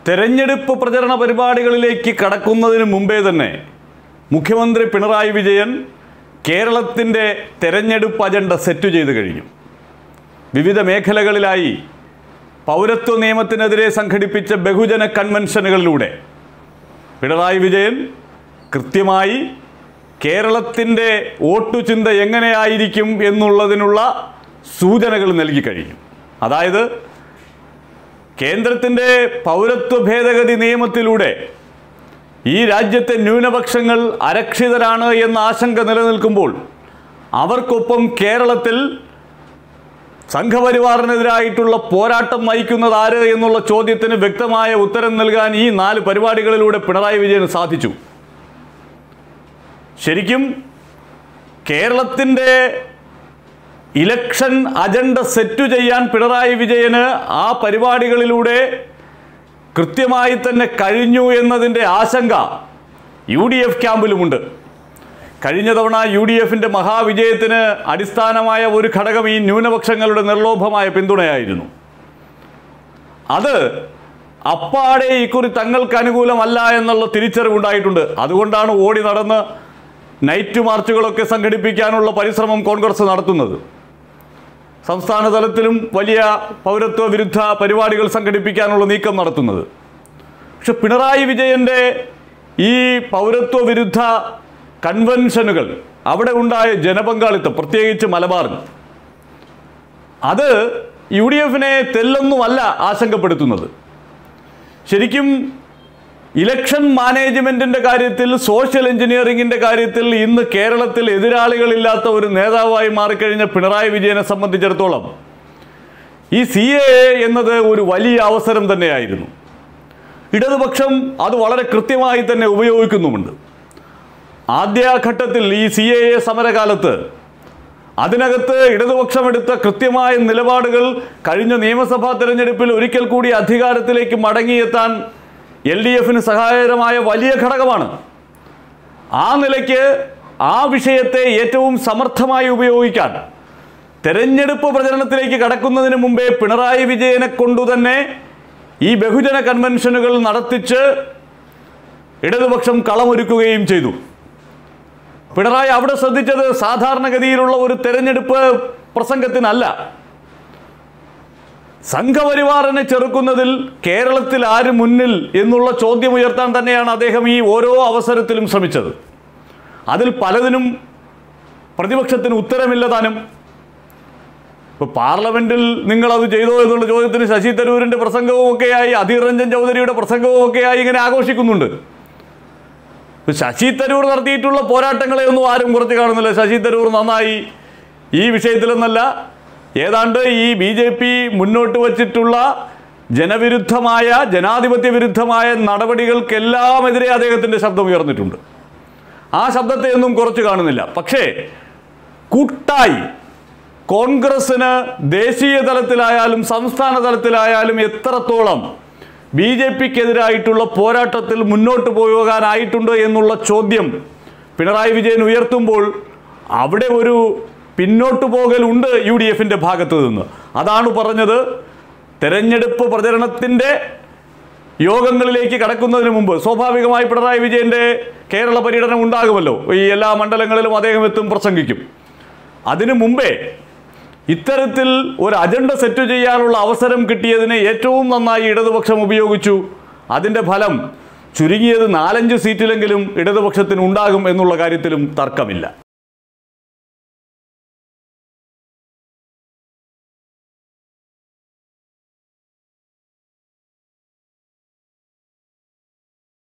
തെരഞ്ഞെടുപ്പ് പ്രചരണ പരിപാടികളിലേക്ക് കടക്കുന്നതിന് മുമ്പേ തന്നെ മുഖ്യമന്ത്രി പിണറായി വിജയൻ കേരളത്തിൻ്റെ തെരഞ്ഞെടുപ്പ് അജണ്ട സെറ്റ് ചെയ്ത് കഴിഞ്ഞു വിവിധ മേഖലകളിലായി പൗരത്വ നിയമത്തിനെതിരെ സംഘടിപ്പിച്ച ബഹുജന കൺവെൻഷനുകളിലൂടെ പിണറായി വിജയൻ കൃത്യമായി കേരളത്തിൻ്റെ വോട്ടുചിന്ത എങ്ങനെയായിരിക്കും എന്നുള്ളതിനുള്ള സൂചനകൾ നൽകി കഴിഞ്ഞു അതായത് കേന്ദ്രത്തിൻ്റെ പൗരത്വ ഭേദഗതി നിയമത്തിലൂടെ ഈ രാജ്യത്തെ ന്യൂനപക്ഷങ്ങൾ അരക്ഷിതരാണ് എന്ന ആശങ്ക നിലനിൽക്കുമ്പോൾ അവർക്കൊപ്പം കേരളത്തിൽ സംഘപരിവാറിനെതിരായിട്ടുള്ള പോരാട്ടം നയിക്കുന്നത് ആര് എന്നുള്ള ചോദ്യത്തിന് വ്യക്തമായ ഉത്തരം നൽകാൻ ഈ നാല് പരിപാടികളിലൂടെ പിണറായി വിജയന് സാധിച്ചു ശരിക്കും കേരളത്തിൻ്റെ ഇലക്ഷൻ അജണ്ട സെറ്റ് ചെയ്യാൻ പിണറായി വിജയന് ആ പരിപാടികളിലൂടെ കൃത്യമായി തന്നെ കഴിഞ്ഞു എന്നതിൻ്റെ ആശങ്ക യു ഡി എഫ് ക്യാമ്പിലുമുണ്ട് കഴിഞ്ഞ തവണ യു ഡി എഫിൻ്റെ മഹാവിജയത്തിന് അടിസ്ഥാനമായ ഒരു ഘടകം ഈ ന്യൂനപക്ഷങ്ങളുടെ നിർലോഭമായ പിന്തുണയായിരുന്നു അത് അപ്പാടെ ഇക്കുറി തങ്ങൾക്ക് അനുകൂലമല്ല എന്നുള്ള തിരിച്ചറിവുണ്ടായിട്ടുണ്ട് അതുകൊണ്ടാണ് ഓടി നടന്ന് നൈറ്റ് മാർച്ചുകളൊക്കെ സംഘടിപ്പിക്കാനുള്ള പരിശ്രമം കോൺഗ്രസ് നടത്തുന്നത് സംസ്ഥാന തലത്തിലും വലിയ പൗരത്വ വിരുദ്ധ പരിപാടികൾ സംഘടിപ്പിക്കാനുള്ള നീക്കം നടത്തുന്നത് പക്ഷെ പിണറായി വിജയൻ്റെ ഈ പൗരത്വ വിരുദ്ധ കൺവെൻഷനുകൾ അവിടെ ഉണ്ടായ ജനപങ്കാളിത്തം പ്രത്യേകിച്ച് മലബാറിൽ അത് യു ഡി എഫിനെ തെല്ലൊന്നുമല്ല ആശങ്കപ്പെടുത്തുന്നത് ശരിക്കും ഇലക്ഷൻ മാനേജ്മെന്റിന്റെ കാര്യത്തിൽ സോഷ്യൽ എഞ്ചിനീയറിംഗിന്റെ കാര്യത്തിൽ ഇന്ന് കേരളത്തിൽ എതിരാളികളില്ലാത്ത ഒരു നേതാവായി മാറിക്കഴിഞ്ഞ പിണറായി വിജയനെ സംബന്ധിച്ചിടത്തോളം ഈ സി എ എന്നത് ഒരു വലിയ അവസരം തന്നെയായിരുന്നു ഇടതുപക്ഷം അത് വളരെ കൃത്യമായി തന്നെ ഉപയോഗിക്കുന്നുമുണ്ട് ആദ്യഘട്ടത്തിൽ ഈ സി എ എ സമരകാലത്ത് അതിനകത്ത് ഇടതുപക്ഷം എടുത്ത കൃത്യമായ നിലപാടുകൾ കഴിഞ്ഞ നിയമസഭാ തെരഞ്ഞെടുപ്പിൽ ഒരിക്കൽ കൂടി അധികാരത്തിലേക്ക് മടങ്ങിയെത്താൻ എൽ ഡി എഫിന് സഹായകരമായ വലിയ ഘടകമാണ് ആ നിലയ്ക്ക് ആ വിഷയത്തെ ഏറ്റവും സമർത്ഥമായി ഉപയോഗിക്കാൻ തെരഞ്ഞെടുപ്പ് പ്രചരണത്തിലേക്ക് കടക്കുന്നതിന് മുമ്പേ പിണറായി വിജയനെ കൊണ്ടുതന്നെ ഈ ബഹുജന കൺവെൻഷനുകൾ നടത്തിച്ച് ഇടതുപക്ഷം കളമൊരുക്കുകയും ചെയ്തു പിണറായി അവിടെ ശ്രദ്ധിച്ചത് സാധാരണഗതിയിലുള്ള ഒരു തെരഞ്ഞെടുപ്പ് പ്രസംഗത്തിനല്ല സംഘപരിവാറിനെ ചെറുക്കുന്നതിൽ കേരളത്തിൽ ആര് മുന്നിൽ എന്നുള്ള ചോദ്യം ഉയർത്താൻ തന്നെയാണ് അദ്ദേഹം ഈ ഓരോ അവസരത്തിലും ശ്രമിച്ചത് അതിൽ പലതിനും പ്രതിപക്ഷത്തിന് ഉത്തരമില്ല താനും ഇപ്പോൾ പാർലമെന്റിൽ നിങ്ങളത് ചെയ്തോ എന്നുള്ള ചോദ്യത്തിന് ശശി തരൂരിൻ്റെ പ്രസംഗവും ഒക്കെയായി അധീർ രഞ്ജൻ ചൗധരിയുടെ പ്രസംഗവും ഒക്കെയായി ഇങ്ങനെ ആഘോഷിക്കുന്നുണ്ട് ഇപ്പൊ ശശി തരൂർ നടത്തിയിട്ടുള്ള പോരാട്ടങ്ങളെ ഒന്നും ആരും കുറച്ച് കാണുന്നില്ല ശശി തരൂർ നന്നായി ഈ വിഷയത്തിലെന്നല്ല ഏതാണ്ട് ഈ ബി ജെ പി മുന്നോട്ട് വച്ചിട്ടുള്ള ജനവിരുദ്ധമായ ജനാധിപത്യ വിരുദ്ധമായ നടപടികൾക്കെല്ലാം എതിരെ അദ്ദേഹത്തിൻ്റെ ശബ്ദം ഉയർന്നിട്ടുണ്ട് ആ ശബ്ദത്തെ ഒന്നും കുറച്ച് കാണുന്നില്ല പക്ഷേ കൂട്ടായി കോൺഗ്രസ്സിന് ദേശീയ തലത്തിലായാലും സംസ്ഥാന തലത്തിലായാലും എത്രത്തോളം ബി ജെ പിക്കെതിരായിട്ടുള്ള പോരാട്ടത്തിൽ മുന്നോട്ട് പോകാനായിട്ടുണ്ട് എന്നുള്ള ചോദ്യം പിണറായി വിജയൻ ഉയർത്തുമ്പോൾ അവിടെ ഒരു പിന്നോട്ട് പോകലുണ്ട് യു ഡി എഫിൻ്റെ ഭാഗത്ത് നിന്ന് അതാണ് പറഞ്ഞത് തെരഞ്ഞെടുപ്പ് പ്രചരണത്തിൻ്റെ യോഗങ്ങളിലേക്ക് കടക്കുന്നതിന് മുമ്പ് സ്വാഭാവികമായി പിണറായി വിജയൻ്റെ കേരള പര്യടനം ഉണ്ടാകുമല്ലോ ഈ എല്ലാ മണ്ഡലങ്ങളിലും അദ്ദേഹം എത്തും പ്രസംഗിക്കും അതിനു മുമ്പേ ഇത്തരത്തിൽ ഒരു അജണ്ട സെറ്റ് ചെയ്യാനുള്ള അവസരം കിട്ടിയതിനെ ഏറ്റവും നന്നായി ഇടതുപക്ഷം ഉപയോഗിച്ചു അതിൻ്റെ ഫലം ചുരുങ്ങിയത് നാലഞ്ച് സീറ്റിലെങ്കിലും ഇടതുപക്ഷത്തിന് ഉണ്ടാകും എന്നുള്ള കാര്യത്തിലും തർക്കമില്ല